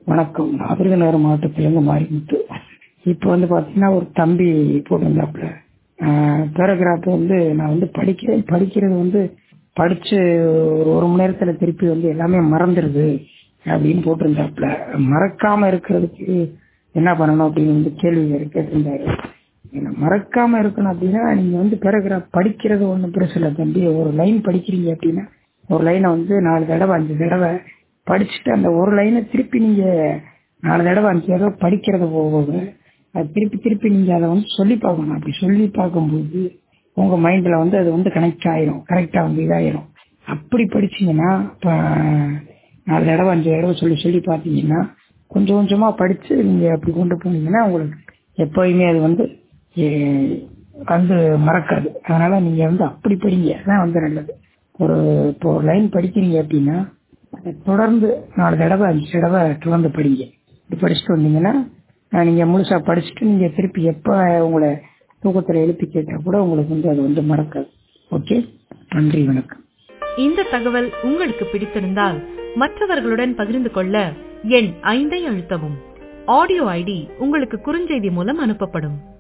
வணக்கம் நான் விருதுநகர் மாவட்டத்திலேருந்து மாரிமுத்து இப்போ வந்து பார்த்தீங்கன்னா ஒரு தம்பி போட்டிருந்தாப்புல பேராகிராஃப் வந்து நான் வந்து படிக்கிறேன் படிக்கிறது வந்து படிச்சு ஒரு ஒரு மணி நேரத்துல திருப்பி வந்து எல்லாமே மறந்துடுது அப்படின்னு போட்டிருந்தாப்புல மறக்காம இருக்கிறதுக்கு என்ன பண்ணணும் அப்படின்னு வந்து கேள்வி வேறு கேட்டிருந்தாரு ஏன்னா மறக்காம இருக்கணும் அப்படின்னா நீங்க வந்து பேராகிராஃப் படிக்கிறது ஒன்றும் பெருசு இல்லை தம்பி ஒரு லைன் படிக்கிறீங்க அப்படின்னா ஒரு லைனை வந்து நாலு தடவை அஞ்சு தடவை படிச்சுட்டு அந்த ஒரு லைனை திருப்பி நீங்க நாலு தடவை அஞ்சு தடவை படிக்கிறத போக அது திருப்பி திருப்பி நீங்க அதை வந்து சொல்லி பார்க்கணும் அப்படி சொல்லி பார்க்கும்போது உங்க மைண்ட்ல வந்து அது வந்து கனெக்ட் ஆயிரும் கரெக்டா வந்து இதாயிரும் அப்படி படிச்சீங்கன்னா இப்போ நாலு தடவை அஞ்சு தடவை சொல்லி சொல்லி பார்த்தீங்கன்னா கொஞ்சம் கொஞ்சமா படிச்சு நீங்க அப்படி கொண்டு போனீங்கன்னா உங்களுக்கு எப்பயுமே அது வந்து ஏ- வந்து மறக்காது அதனால நீங்க வந்து அப்படி படிங்க அதான் வந்து நல்லது ஒரு இப்போ ஒரு லைன் படிக்கிறீங்க அப்படின்னா அதை தொடர்ந்து நாலு தடவை அஞ்சு தடவை தொடர்ந்து படிங்க இப்படி படிச்சுட்டு வந்தீங்கன்னா அஹ், நீங்க முழுசா படிச்சுட்டு நீங்க திருப்பி எப்ப உங்களை தூக்கத்துல எழுப்பி கேட்டா கூட உங்களுக்கு வந்து அது வந்து மறக்காது ஓகே நன்றி வணக்கம் இந்த தகவல் உங்களுக்கு பிடித்திருந்தால் மற்றவர்களுடன் பகிர்ந்து கொள்ள எண் ஐந்தை அழுத்தவும் ஆடியோ ஐடி உங்களுக்கு குறுஞ்செய்தி மூலம் அனுப்பப்படும்